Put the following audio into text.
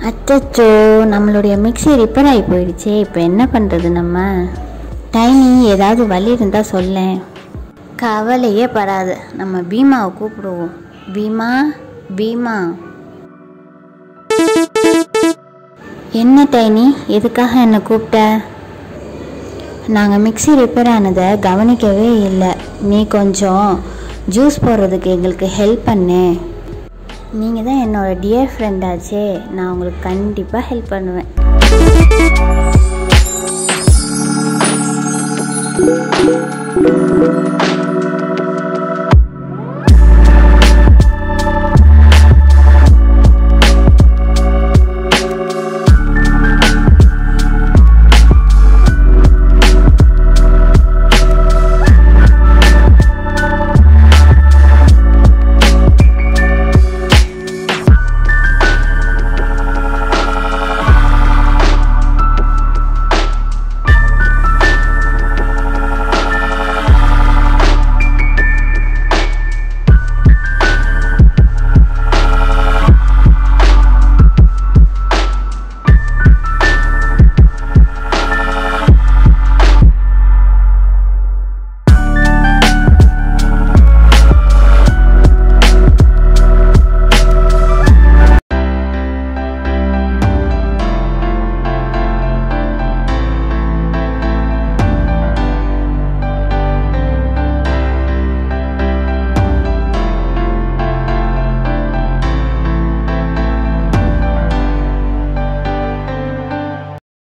அச்சச்சோ நம்மளுடைய mixie repair ஆகி போயிடுச்சே இப்போ என்ன பண்ணுறது நம்ம டைனி ஏதாவது வழி இருந்தால் சொல்லேன் கவலையே படாது நம்ம பீமாவை கூப்பிடுவோம் பீமா பீமா என்ன டைனி எதுக்காக என்னை கூப்பிட்ட நாங்கள் மிக்ஸி ரிப்பேர் ஆனதை கவனிக்கவே இல்லை நீ கொஞ்சம் ஜூஸ் போடுறதுக்கு எங்களுக்கு ஹெல்ப் பண்ணு நீங்கள் தான் என்னோட டியர் ஃப்ரெண்டாச்சே நான் உங்களுக்கு கண்டிப்பாக ஹெல்ப் பண்ணுவேன் Thank